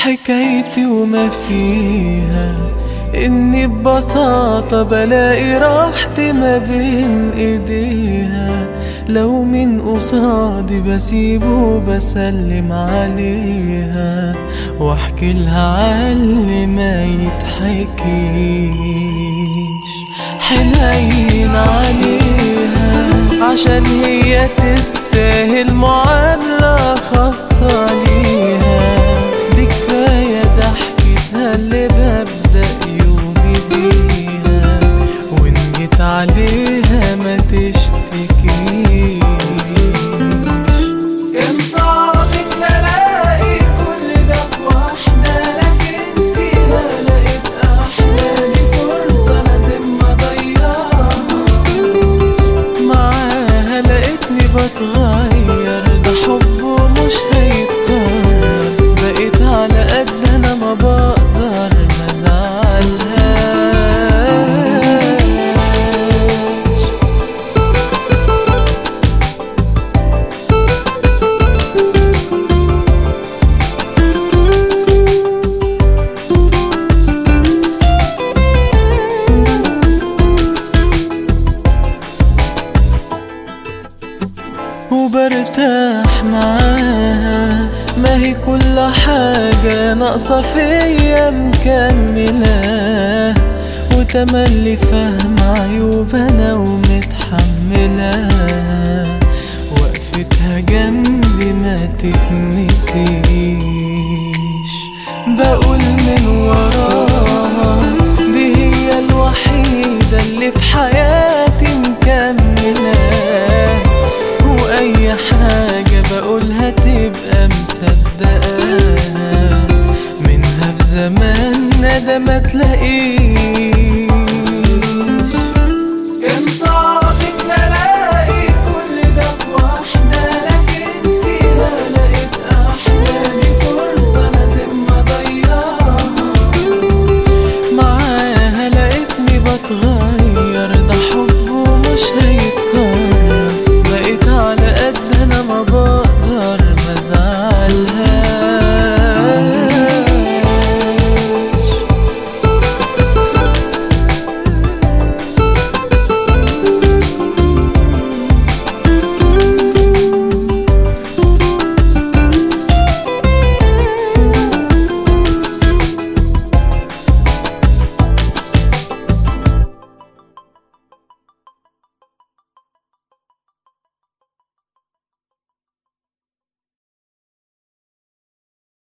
حكايتي وما فيها إني ببساطة بلاقي راحتي ما بين إيديها لو من قصادي بسيبه بسلم عليها واحكي لها عاللي ما يتحكيش حنين عليها عشان هي تستاهل معاملة خاصة ليها دي كفاية ضحكتها اللي ببدأ يومي بيها وإن جيت عليها ما تشتكيش كان صعب إن ألاقي كل ده في واحدة لكن فيها لقيت أحلامي فرصة لازم أضيعها معاها لقيتني بتغير ده حب مش هيتكرر بقيت على قد انا ما بقدر ما ازعلهاش وبرتاح معاها ما هي كل حاجة ناقصة فيا مكملة وتملي فاهم عيوب أنا ومتحملة وقفتها جنبي ما تتنسيش بقول من ورا